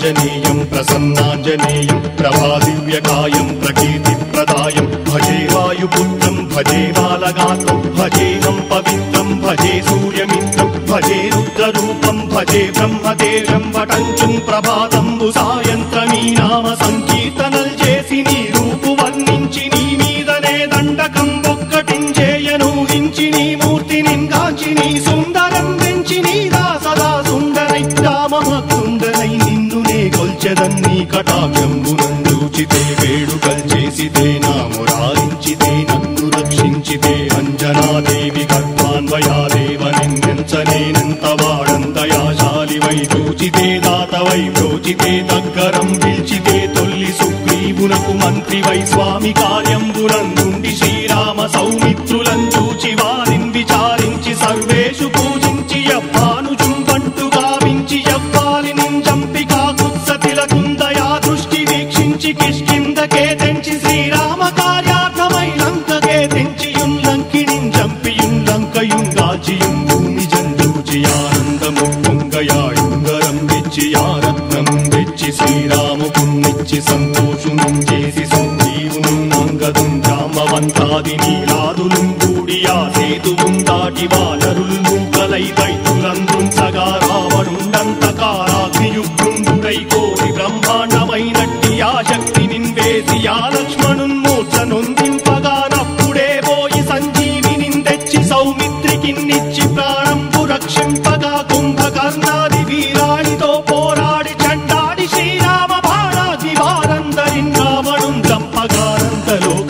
శ్రీయాంజనేయం ప్రసన్నాంజనేయం ప్రభాదివ్యకాయం ప్రకీర్తిప్రదాయం భజే వాయుపుత్రం భజే బాలగాత్రం భజేహం పవిత్రం భజే సూర్యమిత్రం భజే రుద్రరూపం భజే బ్రహ్మదేవం వటంచుం ప్రభాతంబు సాయంత్రమీ నామ సంకీర్తనల్ చేసి నీ రూపు వర్ణించి నీ మీదనే దండకం ఒక్కటించేయను హించి నీ మూర్తి నింగాంచి నీ సుందరం పెంచి నీ దాసదా సుందరై రామభక్తుండనై నిన్ను నే కొల్చెదన్నీ కటాక్షంబునందూచితే వేడుకల్ చేసితే నామురారించితే నన్ను రక్షించితే అంజనాదేవి గర్భాన్వయాదేవ నిన్నెంచనేనంత వాడంతయాశాలివై చూచితే దాతవై ప్రోచితే దగ్గరం పిలిచితే తొల్లి సుగ్రీవునకు మంత్రివై స్వామి కార్యంబులందుండి శ్రీరామ సౌమిత్రులం చూచి వారిని విచారించి సర్వేషు పూజించి యవ్వాను చుంబంటు గావించి యవ్వాలి నింజంపి కాకుత్సతిల కుందయా దృష్టి వీక్షించి కిష్కిందకే తెంచి శ్రీరామ కార్యార్థమై లంకకే తెంచి యుంలంకిణిం చంపియుం లంకయుంగాచియుం భూమి జంజూచి ఆనందము పొంగయాయుంగరం తెచ్చి ఆరత్నం తెచ్చి శ్రీరాముకున్నిచ్చి సంతోషును చేసి సంజీవును అంగదుం జామవంతాది నీలాదులు కూడి ఆ సేతువుం దాటి వానరుల్ మూకలై దైతులందుంచగా రావణుండంత కారాగ్నియుగ్రుండుడై కోరి బ్రహ్మాండమైనట్టి ఆ శక్తి నిన్వేసి ఆ లక్ష్మణున్ మూర్ఛ నొందింపగానప్పుడే పోయి సంజీవిని తెచ్చి సౌమిత్రికిన్నిచ్చి ప్రాణంపు రక్షింపగా కుంభకర్ణాది వీరాడితో పోరాడి చండాడి శ్రీరామ బాణాది వారందరిన్ రావణుం చంపగానంత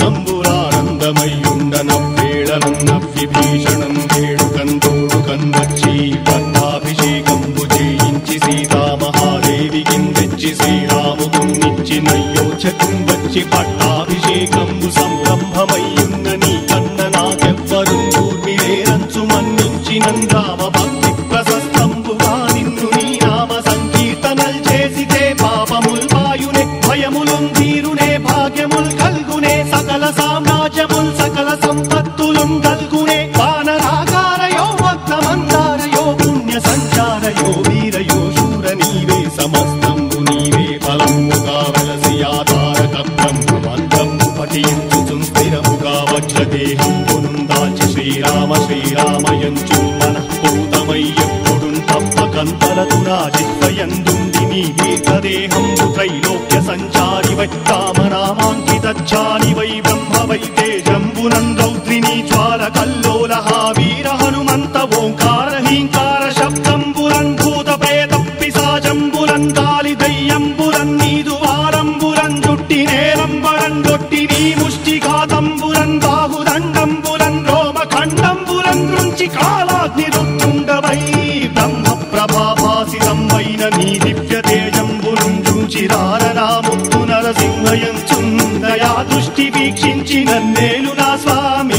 లోకంబురానందమయ్యుండనవ్వేళనం నవ్విభీషణం వేడుకందోడు కన్వచ్చి పట్టాభిషేకంబు చేయించి సీతామహాదేవి కిందెచ్చి శ్రీరాముకున్నిచ్చి నయ్యోచకం వచ్చి పట్టాభిషేకంబు సంరంభమయ్యున్న నీ కన్న నాకెవ్వరు కూర్మిలేరంచు మన్నించినం రామ భక్తి ప్రశస్తంబుగా నిన్ను నీ నామ సంకీర్తనల్ చేసితే పాపముల్ వాయునే భయములుం తీరునే భాగ్యముల్ కల్గునే సకల సామ్రాజ్యముల్ సకల సంపత్తులుం కల్గునే వానరాగారయో భక్తమందారయో పుణ్య సంచారయో వీరయో శూర నీవే సమస్తంబు నీవే ఫలముగా వెలసి ఆధారక బ్రహ్మమంత్రము పఠించుచుం స్థిరముగా వజ్రదేహం పునుందాచి శ్రీరామ శ్రీరామయంచు మనఃపూతమై ఎప్పుడు తప్పకంతలతు నా జిహ్వయందుండి నీ దీర్ఘదేహంబు త్రైలోక్య సంచారి వై రామనామాంకితాని వై బ్రహ్మ వై తేజంబునం రౌద్రిని జ్వాల కల్లోల వీర హనుమంత ఓంకార హీంకార శబ్దంబురన్ భూత ప్రేత పిశాజంబురన్ గాలి దయ్యంబురన్ నీదు వారంబురన్ జుట్టి నేలంబరన్ గొట్టి నీ ముష్టిఘాతంబురన్ బాహుదండంబురన్ రోమ ఖండంబురన్ నుంచి కాలాగ్ని రుత్తుండవై బ్రహ్మ ప్రభాభాసితం వైన నీ దివ్య తేజంబురుం చూచి రారనాముత్తు నరసింహయంచుందయా దృష్టి వీక్షించి నన్నేలు నా స్వామి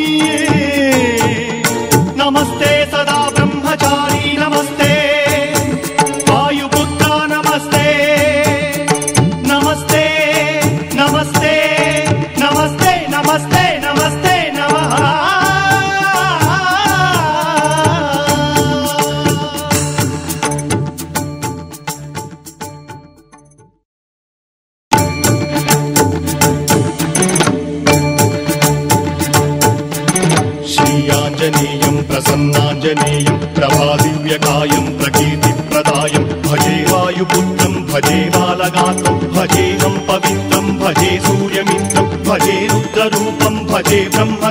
నమస్తే సదా బ్రహ్మచారి నమస్తే వాయుపుత్ర నమస్తే నమస్తే నమస్తే నమస్తే నమస్తే నమస్తే నమః శ్రీయాంజనేయం ప్రసన్నాంజనేయం ప్రభాదివ్యకాయం ప్రకీర్తిప్రదాయం భజే వాయుపుత్రం భజే బాలగాత్రం భజేహం పవిత్రం భజే సూర్యమిత్రం భజే రుద్రరూపం భజే బ్రహ్మ